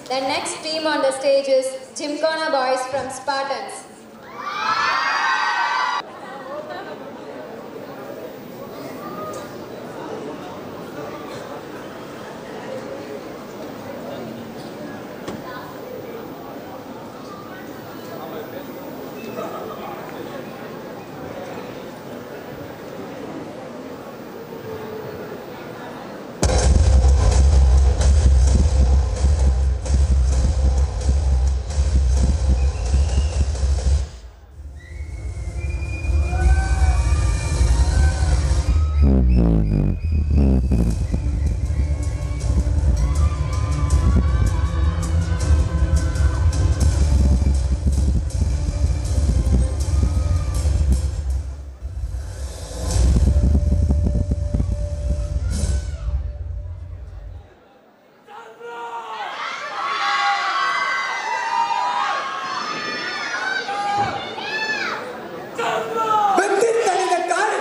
The next team on the stage is Gymkhana Boys from Spartans. வெந்தி தனித காடு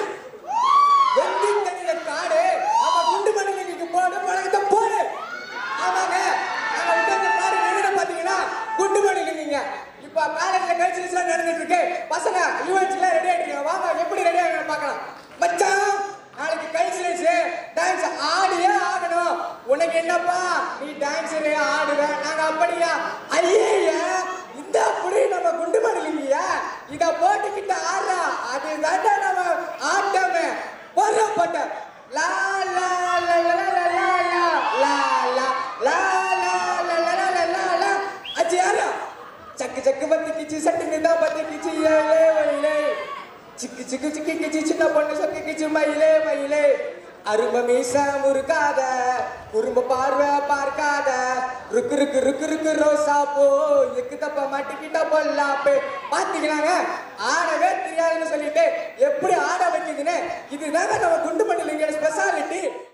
வெந்தி தனித காடு ஆமா குண்டு மணிக்கு போடு பழகத்தை போடு ஆமாங்க நாங்க உட்கார்ந்து பாரு என்னென்ன பாத்தீங்கன்னா குண்டு மணிக்கு இப்ப காலேஜ்ல கல்ச்சரல்ஸ் எல்லாம் நடந்துட்டு இருக்கு பசங்க ஈவெண்ட்ஸ் எல்லாம் ரெடி ஆயிட்டு இருக்காங்க. வாங்க எப்படி ரெடி ஆகணும் பார்க்கலாம் மச்சான் நாளைக்கு கல்ச்சரல்ஸ் டான்ஸ் ஆடியே ஆகணும் உனக்கு என்னப்பா நீ டான்ஸரே ஆடுவ நாங்க அப்படியா ஐயே இந்த அப்படி நம்ம குண்டு மணிலிங்கயா இத போட்டுக்கிட்டு ஆடுறா அது தாண்டா நம்ம ஆட்டமே போடுறப்பட்ட லா லா லா லா லா லா லா லா லா லா லா லா லா லா லா லா லா அச்சி யாரா சக்கு சக்கு பத்தி கிச்சி சட்டுன்னு தான் பத்தி கிச்சி ஏழே வயலே சிக்கு சிக்கு சிக்கி கிச்சி சின்ன பொண்ணு சொக்கி கிச்சி மயிலே மயிலே அரும்ப மீச முறுக்காத குறும்ப பார்வை பார்க்காத ருக்கு ருக்கு ருக்கு ருக்கு ரோசா போ எக்கு தப்ப மாட்டிக்கிட்ட பொல்லாப்பே பாத்தீங்களாங்க ஆடவே தெரியாதுன்னு சொல்லிட்டு எப்படி ஆட வைக்குதுன்னு இதுதாங்க நம்ம குண்டு மண்டலிங்க ஸ்பெஷாலிட்டி